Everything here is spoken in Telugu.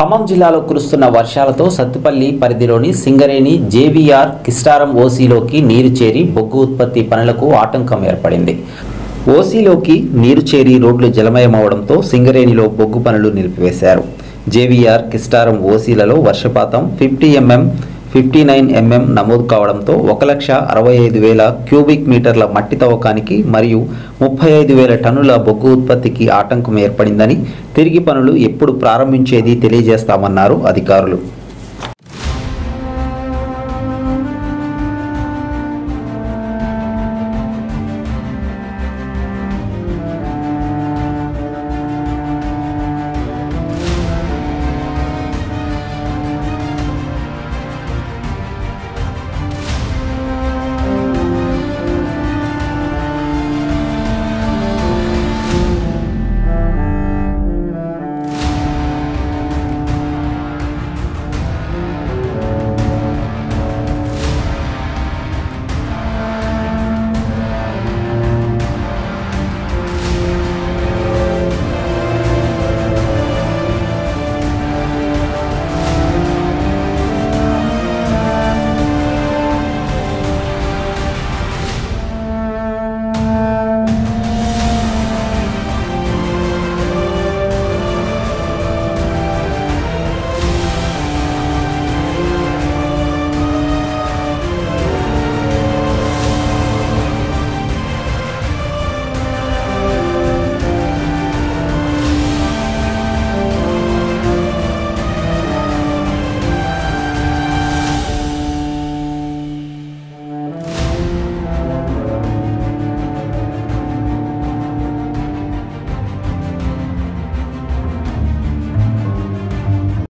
ఖమ్మం జిల్లాలో కురుస్తున్న వర్షాలతో సత్తుపల్లి పరిధిలోని సింగరేణి జేవీఆర్ కిస్టారం ఓసీలోకి నీరు చేరి బొగ్గు ఉత్పత్తి పనులకు ఆటంకం ఏర్పడింది ఓసీలోకి నీరు చేరి రోడ్లు జలమయమవడంతో సింగరేణిలో బొగ్గు పనులు నిలిపివేశారు జేవీఆర్ కిస్టారం ఓసీలలో వర్షపాతం fifty mm fifty nine mm నమోదు కావడంతో ఒక లక్ష అరవై ఐదు వేల క్యూబిక్ మీటర్ల మట్టి తవ్వకానికి మరియు ముప్పై ఐదు వేల టన్నుల బొగ్గు ఉత్పత్తికి ఆటంకం ఏర్పడిందని తిరిగి పనులు ఎప్పుడు ప్రారంభించేది తెలియజేస్తామన్నారు అధికారులు